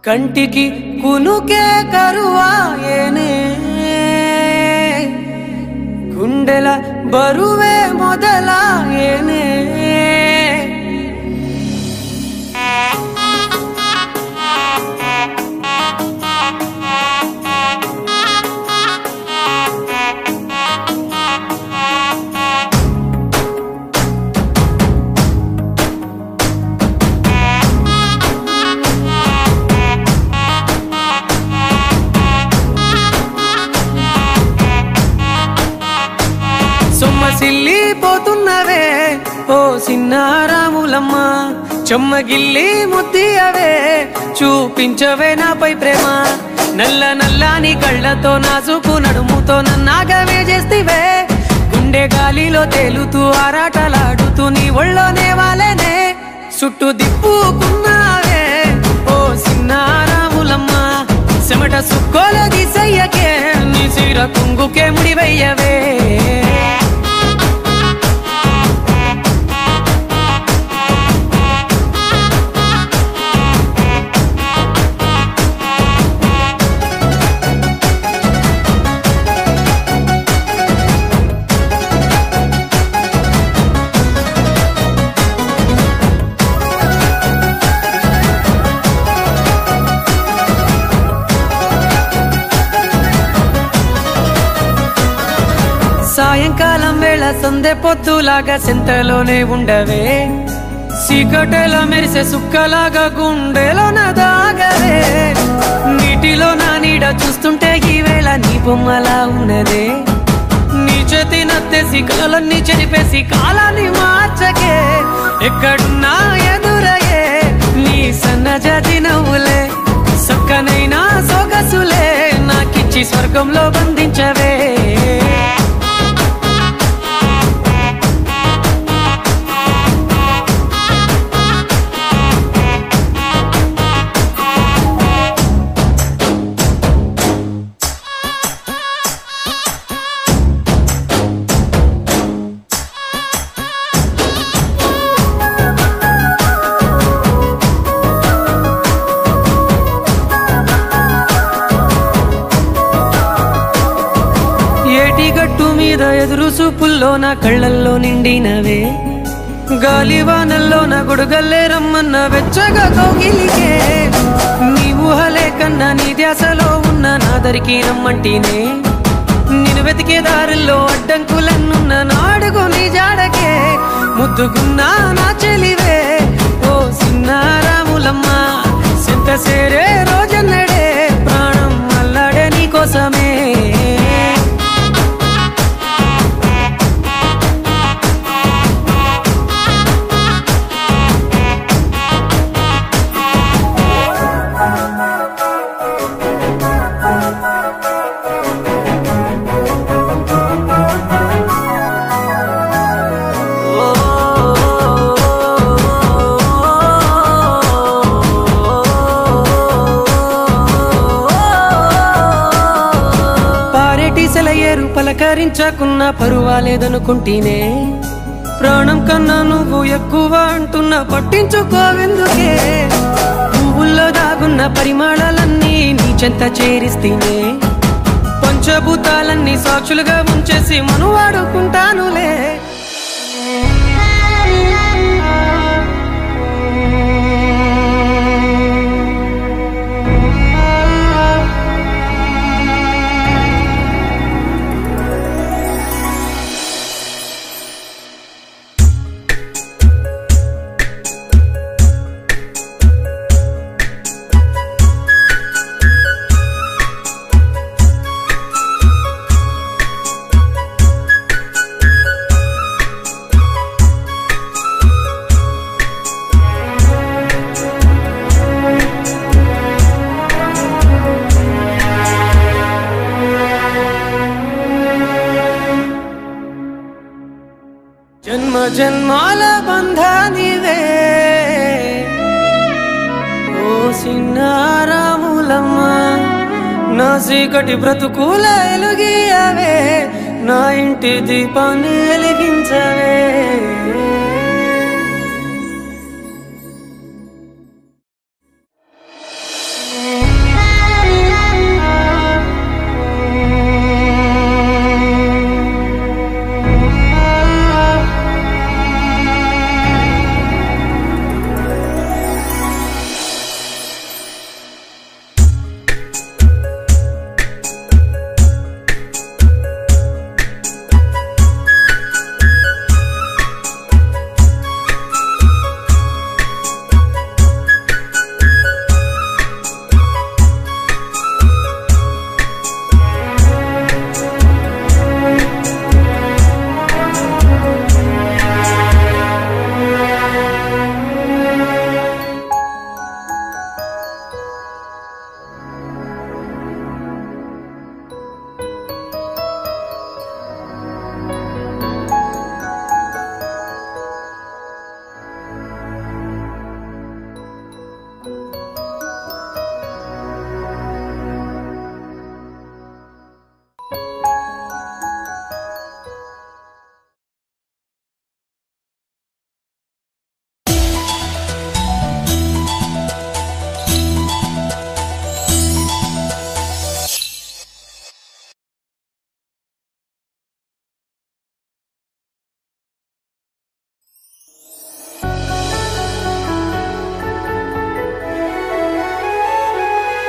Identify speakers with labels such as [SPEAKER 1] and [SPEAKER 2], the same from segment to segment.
[SPEAKER 1] కంటికి కునుకే కరువాయేనే గుండెల బరువే మొదలాయేనే సొమ్మసిల్లిపోతున్నవే ఓ సిన్నారాములమ్మ చెమ్మగిల్లి ముద్దియవే చూపించవే నాపై ప్రేమ నల్ల నల్లాని కళ్ళతో నాసుకు నడుముతో నన్నాగవే చేస్తివే గుండె గాలిలో తేలుతూ ఆరాటలాడుతూ నీ ఒళ్ళోనే వాలేనే చుట్టూ దిప్పుకున్నావే ఓ సిన్నారాములమ్మ చెమట సుక్కోల దిశయ్యకే నీ సిర కుంగుకే ముడివయ్యవే సాయంకాలం వేళ సందె పొద్దులాగా సెంతలోనే ఉండవే సీకటెల మెరిసే సుక్కలాగా గుండెలోన దాగవే నీటిలో నా నీడ చూస్తుంటే ఈ వేళ నీ బొమ్మలా ఉన్నదే నీ చేతి నత్తేసి కలలన్నీ చెరిపేసి కాలాన్ని మార్చకే ఎక్కడున్నా ఎదురయ్యే నీ సన్నజాతి నవ్వులే సక్కనైనా సొగసులే నాకిచ్చి స్వర్గంలో బంధించవే ఏటి గట్టు మీద ఎదురు చూపుల్లో నా కళ్ళల్లో నిండినవే గాలివానల్లో నా గొడుగల్లే రమ్మన్న వెచ్చగా కౌగిలికే నీ ఊహలే కన్నా నీ ధ్యాసలో ఉన్న నా దరికి రమ్మంటినే నేను వెతికే దారుల్లో అడ్డంకులన్నున్న నాడుగు నీ జాడకే ముద్దుగున్నా నా చెలివే ఓ సిన్నారాములమ్మ సింత సేరే రోజన్నడే ప్రాణం అల్లాడే నీ కోసమే పారేటి సెలయేరు పలకరించకున్నా పరువాలేదనుకుంటేనే ప్రాణం కన్నా నువ్వు ఎక్కువ అంటున్నా పట్టించుకోవెందుకే పువ్వుల్లో దాగున్న పరిమాణాలన్నీ నీ చెంత చేరిస్తేనే పంచభూతాలన్నీ సాక్షులుగా ఉంచేసి మనువాడుకుంటానులే జన్మ జన్మాల బంధానివే ఓ సిన్నారాములమ్మ నా చీకటి బ్రతుకుల ఎలుగియవే నా ఇంటి దీపాన్ని వెలిగించవే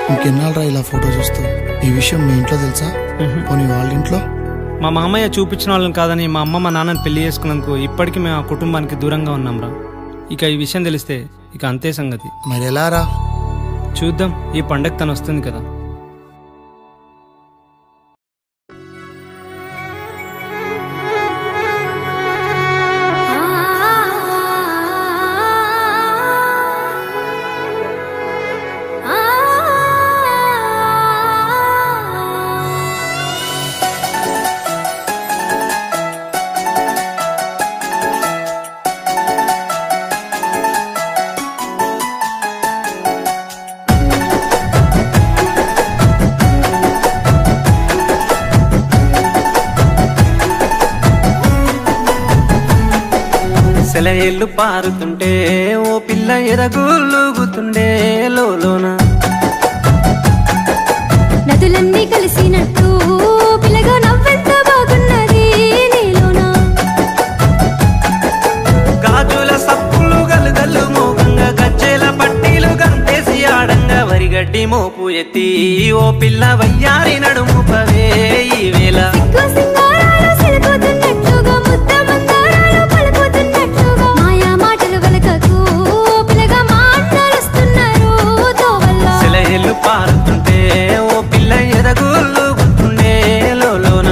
[SPEAKER 2] ఇంకెన్నాళ్ళరా ఇలా ఫోటో చూస్తూ ఈ విషయం మీ ఇంట్లో తెలుసా పోనీ వాళ్ళ ఇంట్లో
[SPEAKER 1] మా మామయ్య చూపించిన వాళ్ళని కాదని మా అమ్మ మా నాన్నని పెళ్లి చేసుకున్నందుకు ఇప్పటికీ మేము ఆ కుటుంబానికి దూరంగా ఉన్నాంరా ఇక ఈ విషయం తెలిస్తే ఇక అంతే సంగతి
[SPEAKER 2] మరి ఎలా రా
[SPEAKER 1] చూద్దాం ఈ పండగ తను వస్తుంది కదా సెలయేళ్ళు పారుతుంటే ఓ పిల్ల ఎరగూలుగుతుండే లోన
[SPEAKER 3] నదులన్నీ కలిసినట్టు పిల్లగా నవ్వెంత బాగున్నది నీలోనా
[SPEAKER 1] గాజుల సప్పులు గలుగల్లు మోగంగా గజ్జెల పట్టీలు గంతేసి ఆడంగా వరిగడ్డి మోపు ఎత్తి ఓ పిల్ల వయ్యారి నడుము పవే ఈ వేళ
[SPEAKER 3] సిగ్గు సింగారాలు సిలుకుతున్నట్లుగా ముద్ద మందారాలు పలుకుతున్నట్లుగా మాయా మాటలు వెలకకు పిల్లగా మాట్లాడుస్తున్నారు తోవల్ల
[SPEAKER 1] సెలయేళ్ళు పారుతుంటే ఓ పిల్ల ఎరగూలుగుతుండే లోన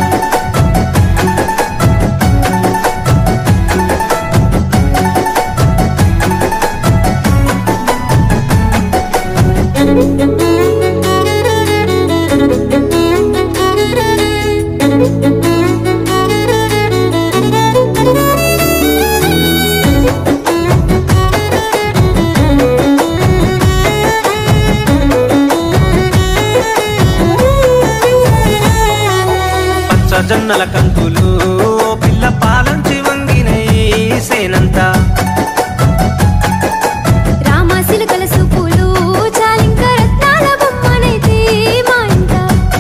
[SPEAKER 1] పచ్చ జొన్నల కంకులు ఓ పిల్ల పాలంచి వంగినై సేనంతా
[SPEAKER 3] రామ సిలుకల సూపులు చాలింక రత్నాల బొమ్మనైతే మా ఇంట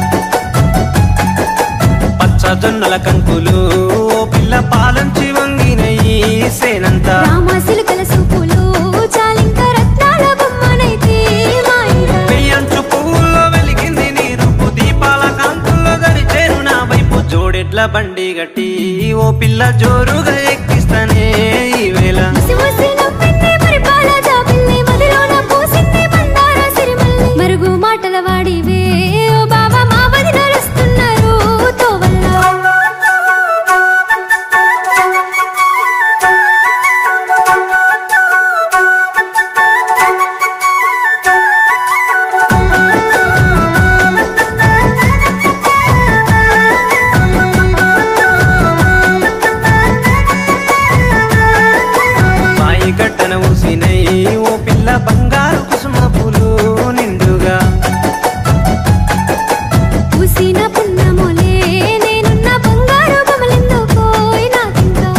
[SPEAKER 1] పచ్చ జొన్నల కంకులు ఓ పిల్ల పాలంచి వంగినై సేనంతా
[SPEAKER 3] రామ సిలుకల సూపులు చాలింక రత్నాల బొమ్మనైతే మా ఇంట
[SPEAKER 1] పెయ్యంచు పువ్వుల్లో వెలిగింది నీ రూపు దీపాల కాంతుల్లో గడిచేరు నా వైపు జోడెడ్ల బండి గట్టి ఓ పిల్ల జోరుగా ఎక్కిస్తానే ఈ వేళ
[SPEAKER 3] ముసి ముసి నవ్వింది పరిపాల జాబిల్లి మదిలోన పూసింది మందార సిరిమల్లి మరుగు మాటల వాడివే ఓ బాబా మా వదిన వస్తున్నారు తోవల్ల
[SPEAKER 1] బాయి గడ్డన ఊసినై ఓ పిల్ల బంగారు కుసుమ పూలు నిండుగా
[SPEAKER 3] పూసిన పున్నములే నేనున్న బంగారు బొమ్మలెందుకో నాకింకా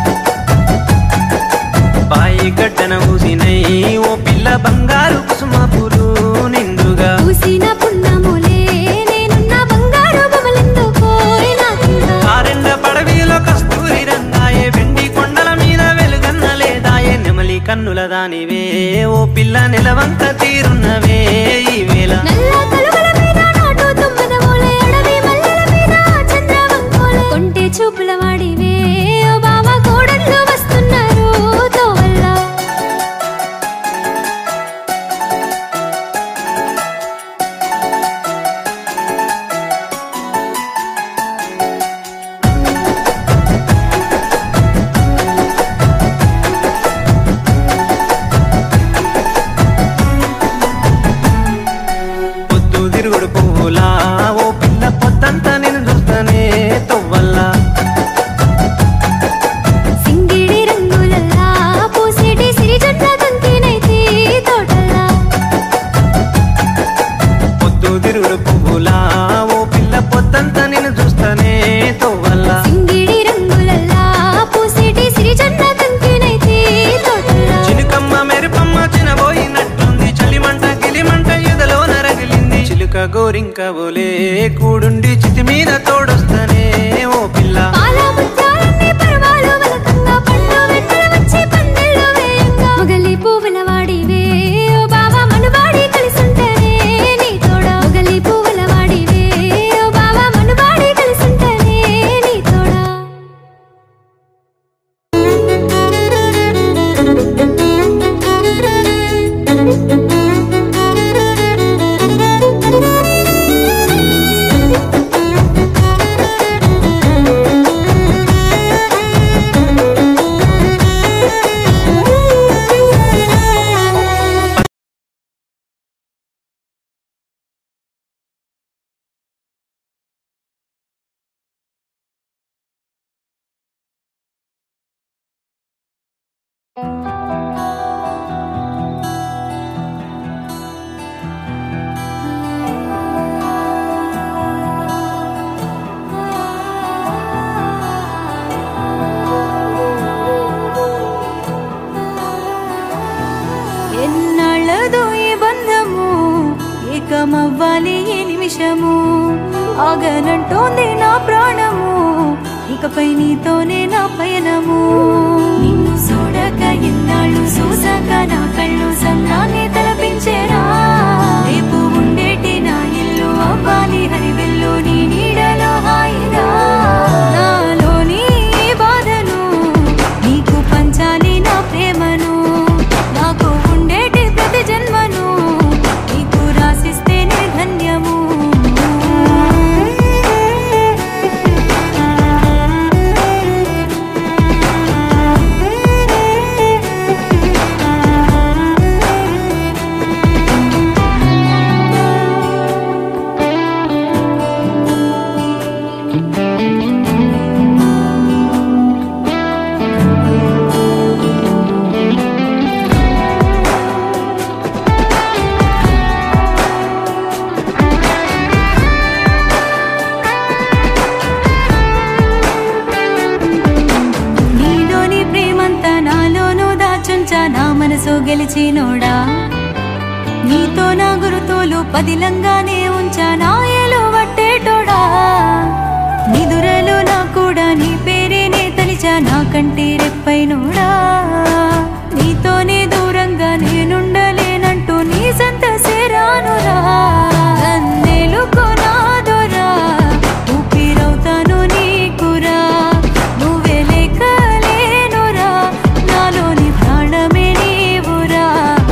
[SPEAKER 1] బాయి గడ్డన ఊసినై ఓ పిల్ల బంగారు కుసుమ పూలు నిండుగా
[SPEAKER 3] పూసిన పున్నములే నేనున్న బంగారు బొమ్మలెందుకో నాకింకా
[SPEAKER 1] ఆరెండ పడవిలో కస్తూరి రంగాయే వెండి కొండల మీద వెలుగన్న లేదాయే నెమలి కన్నుల దానివే ఓ పిల్ల నిలవంక తీరున్నవే ఈ వేళ
[SPEAKER 3] నల్ల కలువల మీద నాటు తుమ్మద మోలే అడవి మల్లెల మీద చంద్రవంకోలే కొంటే చూపుల వాడివే ఓ బావ కోడళ్ళు వస్తున్నారు తోవల్ల
[SPEAKER 1] పొద్దు తిరుగుడు పువ్వులా ఓ పిల్ల పొద్దంతా నేను చూస్తానే తొవ్వల్లా
[SPEAKER 3] సింగిడి రంగులల్లా పూసేటి సిరిజొన్న కంకినైతే తోటల్లా
[SPEAKER 1] పొద్దు తిరుగుడు పువ్వులా ఓ పిల్ల పొద్దంతా నేను చూస్తానే తొవ్వల్లా
[SPEAKER 3] సింగిడి రంగులల్లా పూసేటి సిరిజొన్న కంకినైతే తోటల్లా
[SPEAKER 1] చిలుకమ్మ మెరుపమ్మ చినబోయినట్టుంది చలిమంట గిలిమంట ఎదలో నరగిలింది చిలుక గోరింక బోలే కూడుండి చితి మీద తోడొస్తానే ఓ పిల్ల
[SPEAKER 3] పాల ముత్యాలన్నీ పరవాలు వలకంగా పండు వెన్నెల వచ్చి పందెల్లో వేయంగా మొగలి పువ్వుల వాడివే ఓ బావ మనవాడి కలిసుంటేనే ఎన్నాళ్ళదో ఈ బంధము ఏకమవ్వాలి ఈ నిమిషము ఆగనంటోంది నా ప్రాణము ఇకపై నీతోనే నా పయనము నిన్ను చూడక ఎన్నాళ్ళు చూసాక నా కళ్ళు సన్నాన్ని తలపించేరా రేపు ఉండేటి నా ఇల్లు అవ్వాలి హరివెల్లు నీ నీడలో హాయిగా నాలోని ఈ బాధను నీకు పంచాలి నా ప్రేమను నాకు ఉండేటి ప్రతి జన్మను నీకు రాసిస్తేనే ధన్యము నీలోని ప్రేమంతా నాలోనూ దాచుంచా నా మనసు గెలిచినోడా నీతో నా గురుతోలు పదిలంగానే ఉంచా నా ఏలు వట్టేటోడా నిదురలో నా కూడా నీ పేరేనే తలిచా నా కంటి రెప్పైనోడా నీతోనే దూరంగా నేనుండలేనంటూ నీ సంత సేరానురా నన్నేలుకో నాదోరా ఊపిరవుతాను నీకురా నువ్వే లేకలేనురా నాలోని ప్రాణమే నీవురా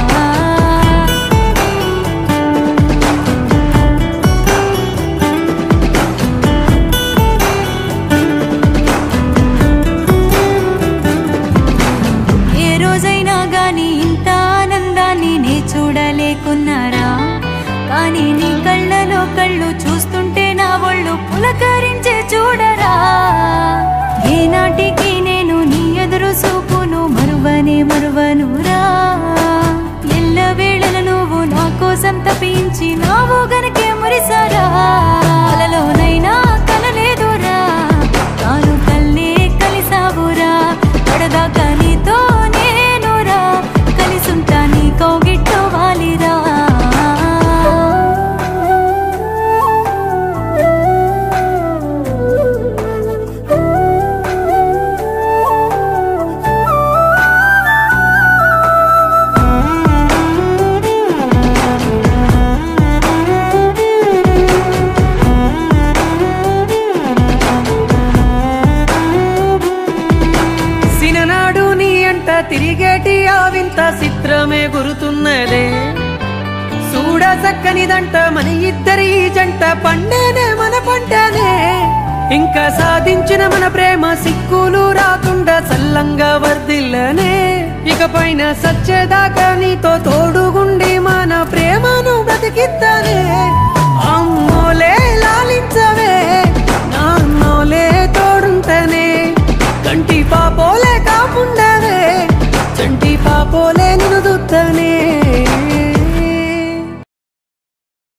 [SPEAKER 3] ఏ రోజైనా గాని ఇంత ఆనందాన్ని నే చూడలేకున్నారా కానీ నీ కళ్ళలో కళ్ళు చూస్తుంటే నా ఒళ్ళు పులకరించే చూడరా ఏనాటికి నేను నీ ఎదురు చూపును మరువనే మరువనురా ఎల్ల వేళల నువ్వు నా కోసం తప్పించి నావు గనకే మురిసారా కలలోనైనా కలలేదురా తాను కల్లే కలిసావురా పడదాకా నీతో నేనురా కలిసుంటా నీ కౌగిట్టు వాలిరా
[SPEAKER 1] సిననాడు నీ అంట తిరిగేటి ఆ వింత చిత్రమే గురుతున్నదే చూడ చక్కనిదంట మన ఇద్దరి ఈ జంట పండేనే మన పంటనే ఇంకా సాధించిన మన ప్రేమ సిక్కులు రాకుండా చల్లంగా వర్దిల్లనే ఇకపైన సచ్చేదాకా నీతో తోడుగుండి మన ప్రేమను బ్రతికిద్దనే అమ్మోలే లాలించవే నాన్నోలే తోడుంటనే కంటి పాపోలే కాపుండవే చంటి పాపోలే నిన్ను దుత్తనే